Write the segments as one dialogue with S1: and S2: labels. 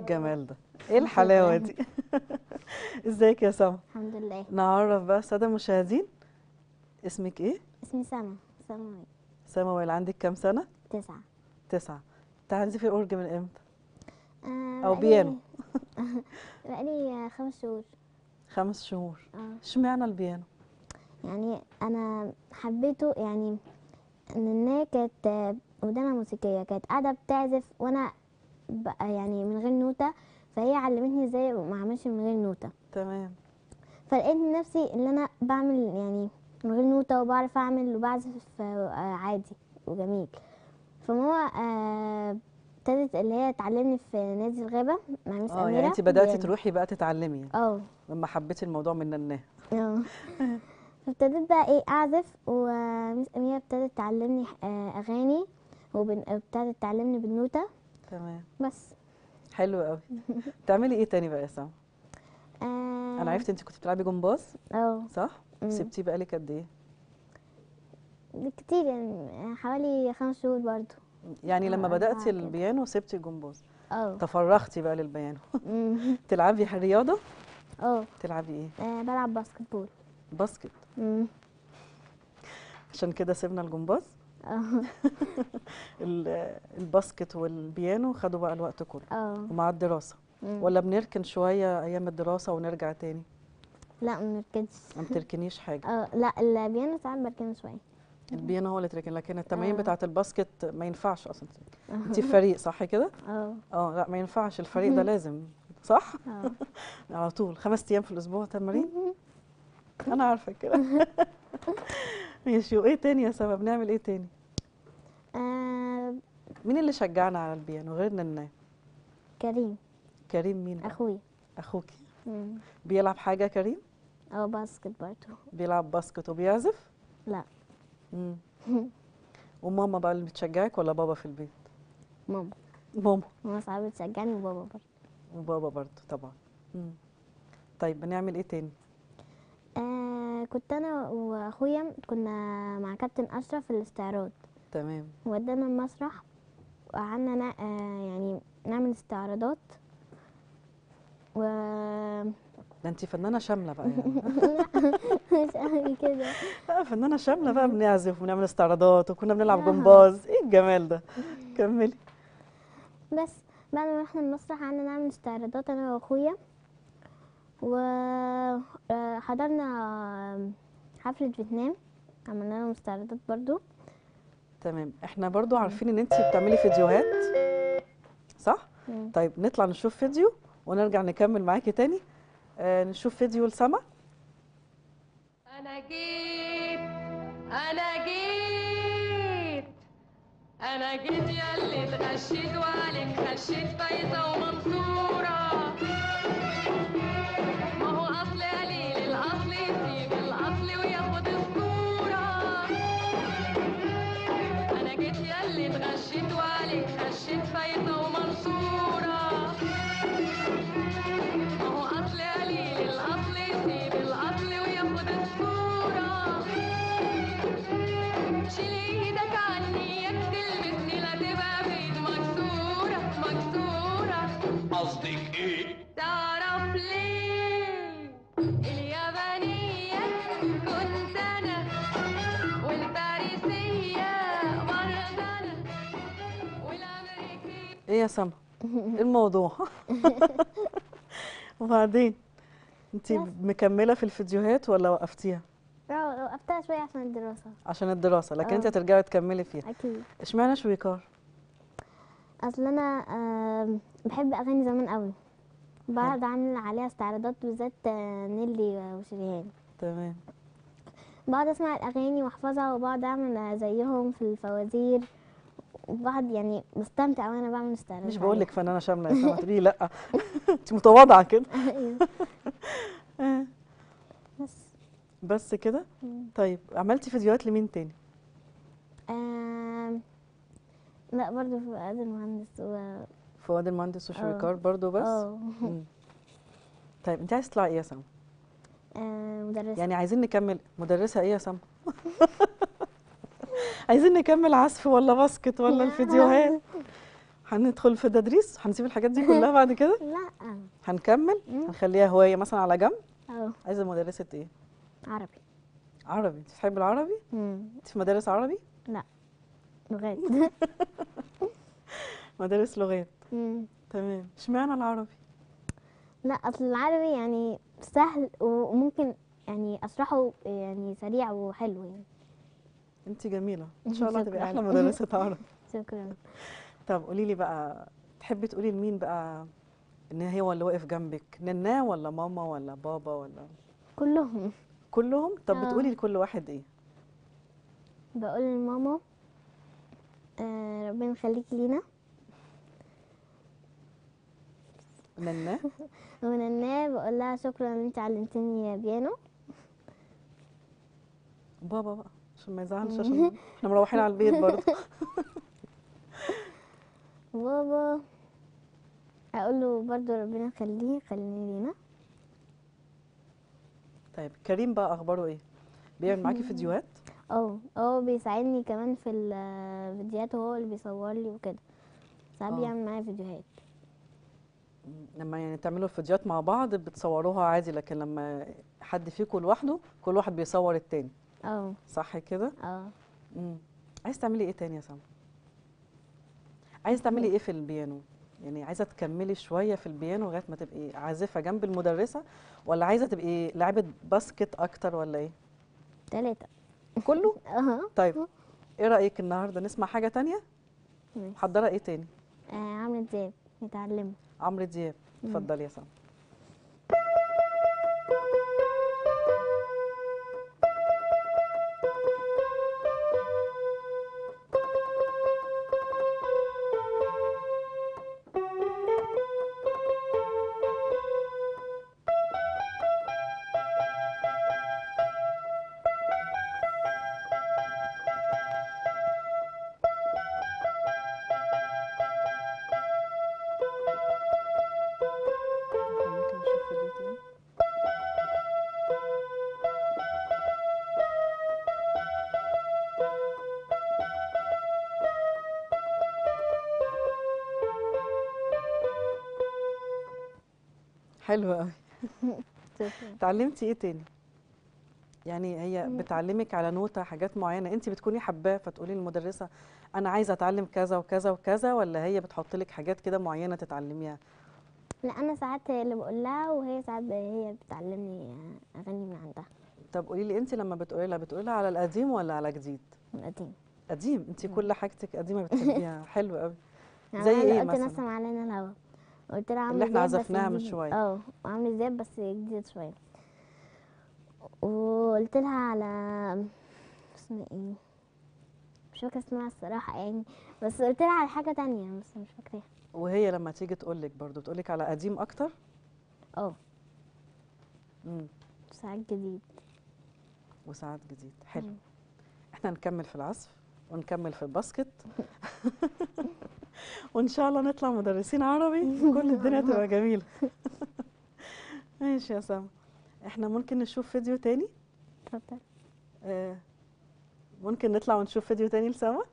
S1: الجمال ده ايه الحلاوه دي ازيك يا سما
S2: الحمد لله
S1: نعرف بقى الساده المشاهدين اسمك ايه
S2: اسمي سما سما
S1: سما وائل عندك كام سنه
S2: تسعة
S1: تسعة تعزفي اورج من امتى
S2: آه
S1: أو
S2: بقالي-
S1: بيانو.
S2: بقالي خمس شهور
S1: خمس شهور
S2: اه
S1: اشمعنى البيانو
S2: يعني انا حبيته يعني ان النايه كانت آه، ودانها موسيقيه كانت قاعده بتعزف وانا بقى يعني من غير نوته فهي علمتني ازاي ما اعملش من غير نوته
S1: تمام
S2: فلقيت نفسي ان انا بعمل يعني من غير نوته وبعرف اعمل وبعزف آه، عادي وجميل فماما آه، ابتدت اللي هي تعلمني في نادي الغابه مع ميس
S1: اه
S2: اميره
S1: يعني انت بداتي
S2: بيانو.
S1: تروحي بقى تتعلمي يعني
S2: اه
S1: لما حبيتي الموضوع من الناه
S2: اه فابتديت بقى ايه اعزف وميس اميره ابتدت تعلمني آه، اغاني وابتدت تعلمني بالنوته
S1: تمام
S2: بس
S1: حلو قوي بتعملي ايه تاني بقى يا سما
S2: آه،
S1: انا عرفت انت كنت بتلعبي جمباز
S2: اه
S1: صح
S2: مم.
S1: سبتيه بقالك قد ايه
S2: كتير يعني حوالي خمس شهور برضو
S1: يعني لما
S2: آه،
S1: بداتي
S2: أربعة كده.
S1: البيانو سبتي الجمباز
S2: اه
S1: تفرغتي بقى للبيانو
S2: مم.
S1: تلعبي رياضه
S2: اه
S1: تلعبي ايه
S2: آه، بلعب باسكت بول
S1: باسكت
S2: مم.
S1: عشان كده سيبنا الجمباز
S2: اه
S1: ال- الباسكت والبيانو خدوا بقى الوقت كله
S2: اه
S1: ومع الدراسه
S2: مم.
S1: ولا بنركن شويه ايام الدراسه ونرجع تاني
S2: لا منركزش
S1: ما بتركنيش حاجه
S2: اه لا البيانو ساعات بركنه شويه
S1: البيانو هو اللي تركن لكن التمارين
S2: آه.
S1: بتاعه الباسكت ما ينفعش اصلا انت في فريق صح كده
S2: اه
S1: اه لا ما ينفعش الفريق ده لازم صح
S2: اه
S1: على طول خمس ايام في الاسبوع تمارين انا عارفه كده ماشي وايه تاني يا سما بنعمل ايه تاني
S2: آه،
S1: مين اللي شجعنا على البيانو غير نناه
S2: كريم
S1: كريم مين بقى؟
S2: اخوي
S1: اخوكي
S2: مم.
S1: بيلعب حاجه كريم
S2: اه باسكت برضو
S1: بيلعب باسكت وبيعزف
S2: لا
S1: مم. وماما بقى اللي بتشجعك ولا بابا في البيت
S2: ماما
S1: ماما
S2: ماما ساعات بتشجعني وبابا برضو
S1: وبابا برضه طبعا مم. طيب بنعمل ايه تاني
S2: آه كنت انا واخويا كنا مع كابتن اشرف في الاستعراض
S1: تمام
S2: ودانا المسرح وقعدنا نا... آه يعني نعمل استعراضات و
S1: ده انت فنانه شامله بقى يعني
S2: مش قوي كده
S1: لا فنانه شامله بقى بنعزف ونعمل استعراضات وكنا بنلعب
S2: آه.
S1: جمباز ايه الجمال ده كملي
S2: بس بعد ما رحنا المسرح قعدنا نعمل استعراضات انا واخويا وحضرنا حفلة فيتنام عملنا لهم استعراضات برضو
S1: تمام احنا برضو عارفين ان انت بتعملي فيديوهات صح
S2: مم.
S1: طيب نطلع نشوف فيديو ونرجع نكمل معاكي تاني آه نشوف فيديو لسما
S3: أنا جيت أنا جيت أنا جيت ياللي اتغشيت وعليك خشيت فايزة ومنصورة ما هو أصل قليل الأصل يسيب الأصل وياخد الصورة أنا جيت ياللي اتغشيت وعليك خشيت فايزة ومنصورة ما هو أصل قليل الأصل يسيب الأصل وياخد الصورة شيل إيدك عني ياك تلمسني لا تبقى بإيد مكسورة مكسورة
S4: قصدك ايه؟
S3: تعرف ليه اليابانية كنت أنا والباريسية برضه أنا والأمريكية
S1: ايه يا سما ايه الموضوع وبعدين انت مكمله في الفيديوهات ولا وقفتيها
S2: لا، وقفتها شوية عشان الدراسة
S1: عشان الدراسه لكن انت
S2: آه.
S1: هترجعي تكملي فيها
S2: أكيد
S1: اشمعنى شويكار
S2: أصل أنا آم، بحب أغاني زمان قوي بقعد أعمل عليها استعراضات بالذات آه، نيلي وشريهان
S1: تمام
S2: بقعد أسمع الأغاني وأحفظها وبقعد أعمل آه، زيهم في الفوازير وبقعد يعني بستمتع وأنا بعمل استعراضات
S1: مش بقول لك فنانه شامله يا سما تقولي لا انت متواضعه كده
S2: عليها.
S1: آه.
S2: بس
S1: بس كده
S2: مم.
S1: طيب عملتي فيديوهات لمين تاني
S2: آم، لا برضه في فؤاد المهندس و
S1: فؤاد المهندس وشويكار برضو بس
S2: اه
S1: مم. طيب انت عايزه تطلعي ايه يا سما
S2: آه، مدرسة
S1: يعني عايزين نكمل مدرسه ايه يا سما عايزين نكمل عزف ولا باسكت ولا
S2: لا.
S1: الفيديوهات هندخل في التدريس هنسيب الحاجات دي كلها بعد كده
S2: لا
S1: هنكمل
S2: مم.
S1: هنخليها هوايه مثلا على جنب
S2: اه
S1: عايزه مدرسه ايه
S2: عربي
S1: عربي انت بتحبي العربي
S2: مم.
S1: انت في مدارس عربي
S2: لغات
S1: مدارس لغات
S2: مم.
S1: تمام اشمعنى العربي
S2: لا اصل العربي يعني سهل وممكن يعني اشرحه يعني سريع وحلو يعني
S1: انت جميله ان شاء الله تبقي
S2: شكراً.
S1: احلى مدرسه عربي
S2: شكرا
S1: طب قولي لي بقى تحبي تقولي لمين بقى ان هو اللي واقف جنبك نناه ولا ماما ولا بابا ولا
S2: كلهم
S1: كلهم طب
S2: آه.
S1: بتقولي لكل واحد ايه
S2: بقول لماما آه ربنا يخليكي لينا
S1: نناه
S2: ونناه بقول لها شكرا ان انت علمتني بيانو
S1: بابا بقى عشان ما يزعلش عشان احنا مروحين على البيت برضه
S2: بابا اقول له برضو ربنا يخليه يخليني لينا
S1: طيب كريم بقى اخباره ايه بيعمل معاكي فيديوهات
S2: اه اه بيساعدني كمان في الفيديوهات وهو اللي بيصور لي وكده ساعات
S1: آه.
S2: بيعمل معايا فيديوهات
S1: لما يعني تعملوا الفيديوهات مع بعض بتصوروها عادي لكن لما حد فيكم لوحده كل واحد بيصور التاني
S2: اه
S1: صح كده
S2: اه
S1: امم عايز تعملي ايه تاني يا سما عايز تعملي ايه في البيانو يعني عايزه تكملي شويه في البيانو لغايه ما تبقي عازفه جنب المدرسه ولا عايزه تبقي لاعبه باسكت اكتر ولا ايه
S2: تلاتة
S1: كله
S2: اه
S1: طيب ايه رايك النهارده نسمع حاجه تانية
S2: ماشي.
S1: محضره ايه تاني
S2: آه عمرو دياب نتعلمه
S1: عمرو دياب اتفضلي يا سما ممكن نشوف فيديو تاني حلو قوي
S2: شكرا
S1: اتعلمتي ايه تاني يعني هي بتعلمك على نوتة حاجات معينة انت بتكوني حباه فتقولي للمدرسة انا عايزة اتعلم كذا وكذا وكذا ولا هي بتحط لك حاجات كده معينة تتعلميها
S2: لا انا ساعات اللي بقول لها وهي ساعات هي بتعلمني اغاني من عندها
S1: طب قولي لي انت لما بتقولي لها بتقولي لها على القديم ولا على جديد
S2: من قديم
S1: قديم انت كل حاجتك قديمة بتحبيها حلو قوي
S2: يعني
S1: زي
S2: أنا اللي
S1: ايه
S2: قلت
S1: مثلا؟
S2: نسم علينا الهوا قلت لها
S1: اللي
S2: عامل
S1: احنا
S2: زياد بس
S1: عزفناها من
S2: جديد.
S1: شوية.
S2: اه عامل زياد بس جديد شويه وقلت لها على اسمها ايه مش فاكره اسمها الصراحه يعني بس قلت لها على حاجه تانية بس مش فاكراها
S1: وهي لما تيجي تقول لك برضه تقول لك على قديم اكتر
S2: اه
S1: امم
S2: ساعات جديد
S1: وساعات جديد حلو
S2: مم.
S1: احنا نكمل في العزف ونكمل في الباسكت وان شاء الله نطلع مدرسين عربي كل الدنيا تبقى جميله ماشي يا سما احنا ممكن نشوف فيديو تاني
S2: اتفضل
S1: آه ممكن نطلع ونشوف فيديو تاني لسما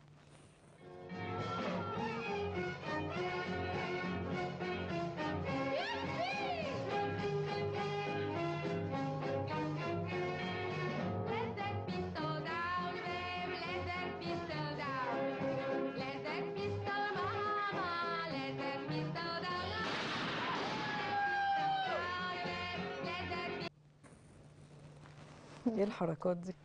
S3: Let that pistol down, babe. Let that pistol down. Let that pistol, mama. Let that pistol down. Let that pistol
S1: ايه الحركات دي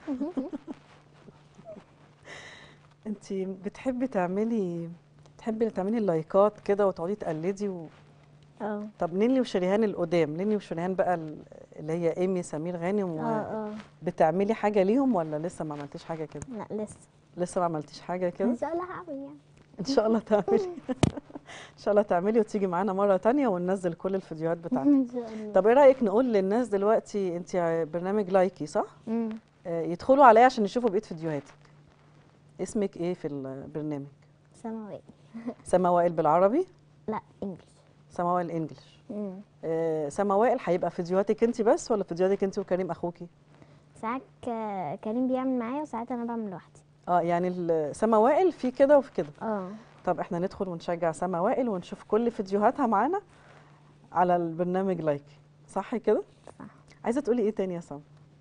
S1: انت بتحبي تعملي بتحبي تعملي اللايكات كده وتقعدي تقلدي و...
S2: اه
S1: طب نيلي وشريهان القدام نيلي وشريهان بقى ال- اللي هي ايمي سمير غانم
S2: اه
S1: و...
S2: اه
S1: بتعملي حاجه ليهم ولا لسه ما عملتيش حاجه كده
S2: لا لسه
S1: لسه ما عملتيش حاجه كده
S2: ان شاء الله هعمل يعني
S1: ان شاء الله تعملي ان شاء الله تعملي وتيجي معانا مره تانية وننزل كل الفيديوهات بتاعتك
S2: ان شاء الله
S1: طب ايه رايك نقول للناس دلوقتي انت برنامج لايكي صح
S2: مم.
S1: آه، يدخلوا عليا عشان يشوفوا بقيه فيديوهاتك اسمك ايه في البرنامج
S2: سماوية
S1: سما وائل بالعربي
S2: لا انجلش
S1: سما وائل انجلش
S2: مم.
S1: آه، سما وائل هيبقى فيديوهاتك انت بس ولا فيديوهاتك انت وكريم اخوكي
S2: ساعات ك- كريم بيعمل معايا وساعات انا بعمل لوحدي
S1: اه يعني ال- سما وائل في كده وفي كده
S2: اه
S1: طب احنا ندخل ونشجع سما وائل ونشوف كل فيديوهاتها معانا على البرنامج لايكي صح كده
S2: صح.
S1: عايزه تقولي ايه تاني يا سما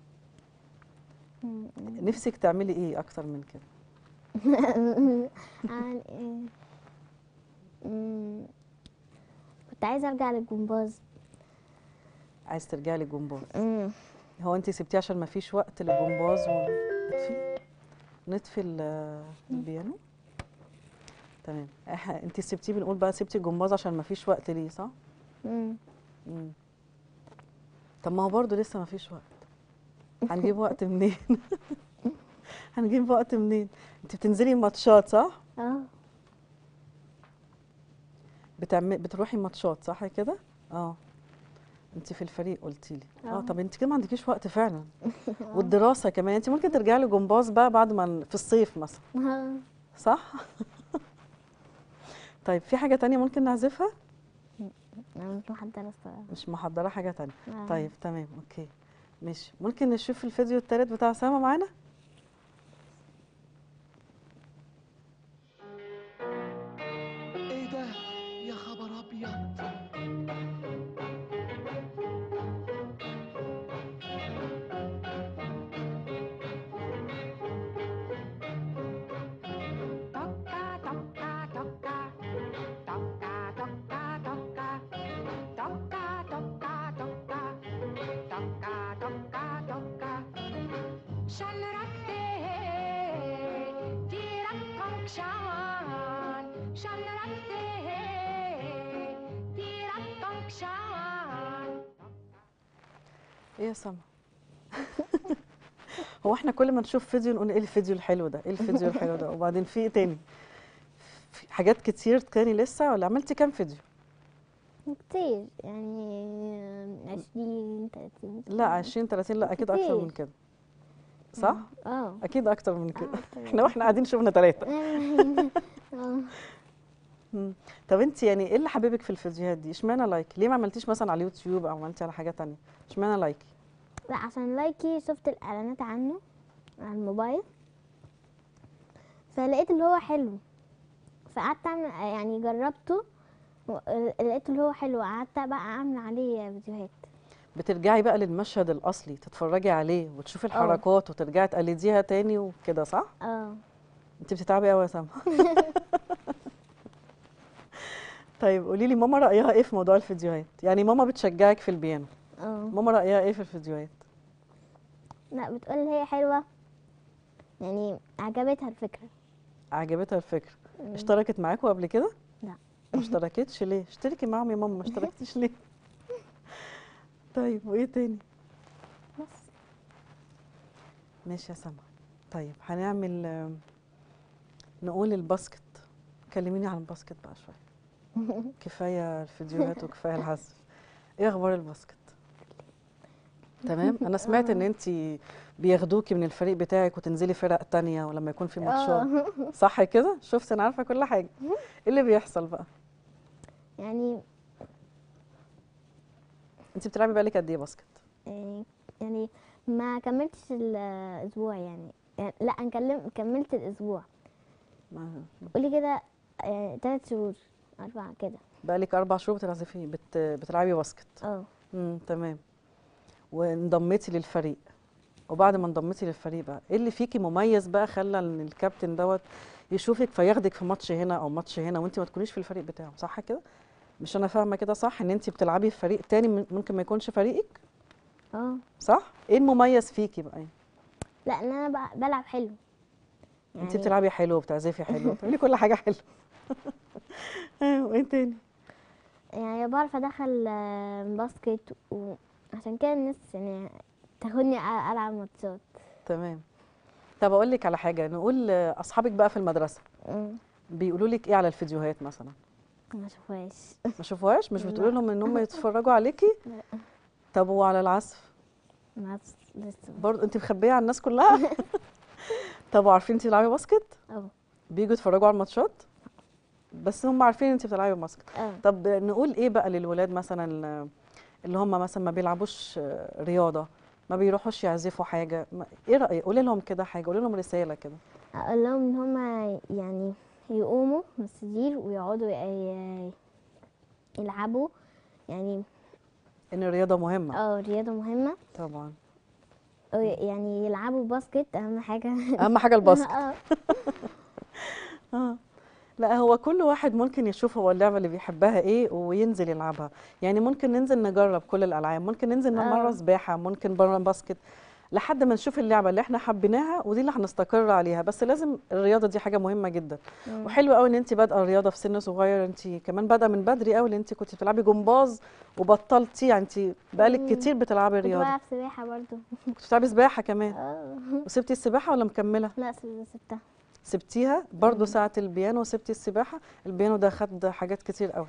S2: مم.
S1: نفسك تعملي ايه اكتر من كده
S2: عن ايه مم. كنت عايزه ارجع للجمباز
S1: عايز ترجعي للجمباز
S2: مم.
S1: هو انت سبتيه عشان ما فيش وقت للجمباز ونطفي نطفي ال- البيانو تمام إح- انت سبتيه بنقول بقى سبتي الجمباز عشان ما فيش وقت ليه صح
S2: مم.
S1: مم. طب ما هو برضه لسه ما فيش وقت هنجيب وقت منين هنجيب وقت منين انت بتنزلي ماتشات صح
S2: اه
S1: بتعمل بتروحي ماتشات صح كده اه انت في الفريق قلتي لي اه
S2: آه.
S1: طب انت كده ما عندكيش وقت فعلا والدراسه كمان انت ممكن ترجعي لجمباز بقى بعد ما ن- في الصيف مثلا
S2: آه.
S1: صح طيب في حاجه تانية ممكن نعزفها
S2: انا مش محضره الصراحه
S1: مش محضره حاجه تانية
S2: آه.
S1: طيب تمام اوكي ماشي ممكن نشوف الفيديو التالت بتاع سما معانا
S4: ايه ده يا خبر ابيض
S3: Toca, toca, toca. Toca, toca, toca. Toca, toca, toca. Toca, toca, toca. Shalrakte, tirakkongshan. Shalrakte, tirakkongshan.
S1: ايه يا سما هو احنا كل ما نشوف فيديو نقول ايه الفيديو الحلو ده ايه الفيديو الحلو ده وبعدين في ايه تاني في حاجات كتير تاني لسه ولا عملتي كام فيديو
S2: كتير يعني عشرين تلاتين
S1: لا 20 30 لا اكيد اكتر من
S2: كتير.
S1: كده صح
S2: اه
S1: اكيد اكتر من كده
S2: آه،
S1: احنا واحنا قاعدين شفنا ثلاثه
S2: اه
S1: مم. طب انت يعني ايه اللي حبيبك في الفيديوهات دي اشمعنى لايك ليه ما عملتيش مثلا على اليوتيوب او عملتي على حاجه تانية اشمعنى لايك
S2: لا عشان لايكي شفت الاعلانات عنه على الموبايل فلقيت اللي هو حلو فقعدت اعمل يعني جربته و- لقيت اللي هو حلو قعدت بقى اعمل عليه فيديوهات
S1: بترجعي بقى للمشهد الاصلي تتفرجي عليه وتشوفي الحركات وترجعي تقلديها تاني وكده صح
S2: اه
S1: انت بتتعبي قوي يا سما طيب قولي لي ماما رايها ايه في موضوع الفيديوهات يعني ماما بتشجعك في البيانو
S2: اه
S1: ماما رايها ايه في الفيديوهات
S2: لا بتقول هي حلوه يعني عجبتها الفكره
S1: عجبتها الفكره اشتركت معاكوا قبل كده
S2: لا.
S1: ما اشتركتش ليه اشتركي معاهم يا ماما ما اشتركتيش ليه طيب وايه تاني
S2: بس
S1: ماشي يا سما طيب هنعمل آم، نقول الباسكت كلميني عن الباسكت بقى شويه كفايه الفيديوهات وكفايه العزف ايه اخبار الباسكت تمام انا سمعت ان انت بياخدوكي من الفريق بتاعك وتنزلي فرق تانية ولما يكون في ماتشات
S2: اه
S1: صح كده شفت انا عارفه كل حاجه ايه اللي بيحصل بقى
S2: يعني
S1: انت بتلعبي بقالك قد ايه باسكت
S2: يعني يعني ما كملتش الاسبوع يعني, يعني لا انا كلم- كملت الاسبوع
S1: ما-
S2: قولي كده يعني تلات شهور أربعة كده
S1: بقالك اربع شهور بتعزفي بت... بتلعبي باسكت
S2: اه
S1: امم تمام وانضميتي للفريق وبعد ما انضميتي للفريق بقى ايه اللي فيكي مميز بقى خلى ان الكابتن دوت يشوفك فياخدك في ماتش هنا او ماتش هنا وانت ما تكونيش في الفريق بتاعه صح كده مش انا فاهمه كده صح ان انت بتلعبي في فريق تاني من- ممكن ما يكونش فريقك
S2: اه
S1: صح ايه المميز فيكي بقى
S2: لا ان انا بقى بلعب حلو
S1: انت بتلعبي حلو وبتعزفي حلو بتعملي كل حاجه حلو ايوه وايه تاني
S2: يعني بعرف ادخل آه، باسكت وعشان كده الناس يعني تاخدني أ- العب ماتشات
S1: تمام طب اقول لك على حاجه نقول آه، اصحابك بقى في المدرسه
S2: مم.
S1: بيقولوا لك ايه على الفيديوهات مثلا
S2: ما شافوهاش
S1: ما شافوهاش مش
S2: لا.
S1: بتقولي لهم ان هم يتفرجوا عليكي
S2: لا.
S1: طب وعلى العزف
S2: ما بس- لسه
S1: برضه انت مخبيه على الناس كلها طب وعارفين انت بتلعبي باسكت
S2: اه
S1: بيجوا يتفرجوا على الماتشات بس هم عارفين انت بتلعبي باسكت
S2: اه
S1: طب نقول ايه بقى للولاد مثلا اللي هم مثلا ما بيلعبوش آه، رياضه ما بيروحوش يعزفوا حاجه ما ايه رايك قولي لهم كده حاجه قولي لهم رساله كده
S2: اقول لهم ان هما يعني يقوموا من السرير ويقعدوا ي- يلعبوا يعني
S1: ان الرياضه مهمه
S2: اه رياضة مهمة
S1: طبعا
S2: أو يعني يلعبوا باسكت أهم حاجة
S1: اهم حاجه الباسكت
S2: اه
S1: اه لا هو كل واحد ممكن يشوف هو اللعبة اللي بيحبها ايه وينزل يلعبها يعني ممكن ننزل نجرب كل الألعاب ممكن ننزل مرة
S2: آه.
S1: سباحة ممكن بره باسكت لحد ما نشوف اللعبة اللي احنا حبيناها ودي اللي هنستقر عليها بس لازم الرياضة دي حاجة مهمة جدا
S2: مم.
S1: وحلو قوي ان انت بادئه الرياضة في سن صغير انت كمان بادئه من بدري قوي ان انت كنت بتلعبي جمباز وبطلتي يعني انت بقالك
S2: مم.
S1: كتير بتلعبي
S2: كنت
S1: رياضة
S2: بلعب سباحة برضو
S1: كنت بتلعبي سباحة كمان
S2: اه
S1: وسبتي السباحة ولا مكملة
S2: لا سب- سبتها
S1: سبتيها برضو
S2: مم.
S1: ساعة البيانو وسبتي السباحة البيانو ده خد حاجات كتير قوي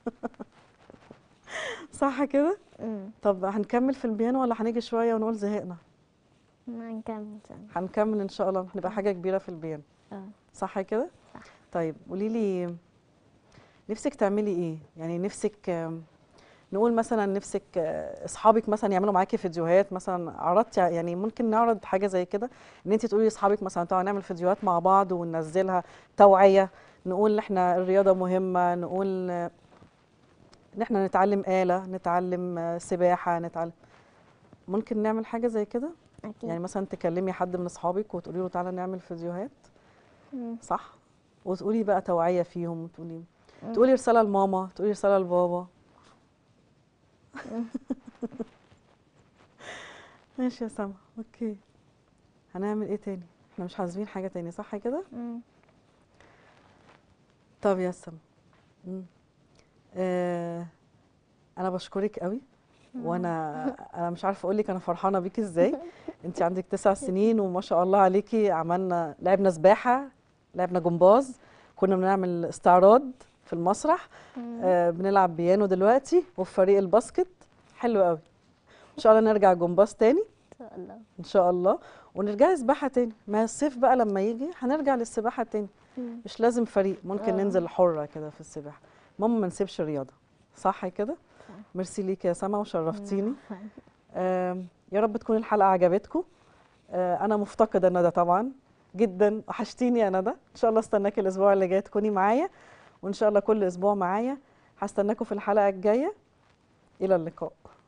S1: صح كده
S2: مم.
S1: طب هنكمل في البيانو ولا هنيجي شوية ونقول زهقنا
S2: ما نكمل سنة
S1: هنكمل ان شاء الله هنبقى حاجة كبيرة في البيانو
S2: اه
S1: صح كده
S2: صح.
S1: طيب قولي لي نفسك تعملي ايه يعني نفسك آم، نقول مثلا نفسك آه، اصحابك مثلا يعملوا معاكي فيديوهات مثلا عرضتي ع- يعني ممكن نعرض حاجه زي كده ان انت تقولي لاصحابك مثلا تعالوا نعمل فيديوهات مع بعض وننزلها توعيه نقول ان احنا الرياضه مهمه نقول آه، ان احنا نتعلم آلة نتعلم آه، سباحه نتعلم ممكن نعمل حاجه زي كده
S2: أكيد
S1: يعني مثلا تكلمي حد من اصحابك وتقولي له تعالى نعمل فيديوهات
S2: مم.
S1: صح وتقولي بقى توعيه فيهم وتقولي
S2: مم.
S1: تقولي رساله لماما تقولي رساله لبابا ماشي يا سما اوكي هنعمل ايه تاني احنا مش حاسبين حاجه تاني صح كده
S2: مم.
S1: طب يا سما مم. آه انا بشكرك قوي وانا انا مش عارفه اقول لك انا فرحانه بيكي ازاي انت عندك تسع سنين وما شاء الله عليكي عملنا لعبنا سباحه لعبنا جمباز كنا بنعمل استعراض في المسرح
S2: مم.
S1: آه بنلعب بيانو دلوقتي وفي فريق الباسكت حلو قوي ان شاء الله نرجع جمباز تاني
S2: إن شاء الله
S1: ان شاء الله ونرجع سباحه تاني ما الصيف بقى لما يجي هنرجع للسباحه تاني
S2: مم.
S1: مش لازم فريق ممكن
S2: آه.
S1: ننزل حره كده في السباحه ماما ما نسيبش الرياضه صح كده ميرسي ليكي يا سما وشرفتيني آم، يا رب تكون الحلقه عجبتكم آه، انا مفتقده ندى طبعا جدا وحشتيني يا ندى ان شاء الله استناكي الاسبوع اللي جاي تكوني معايا وان شاء الله كل اسبوع معايا هستناكم في الحلقه الجايه الى اللقاء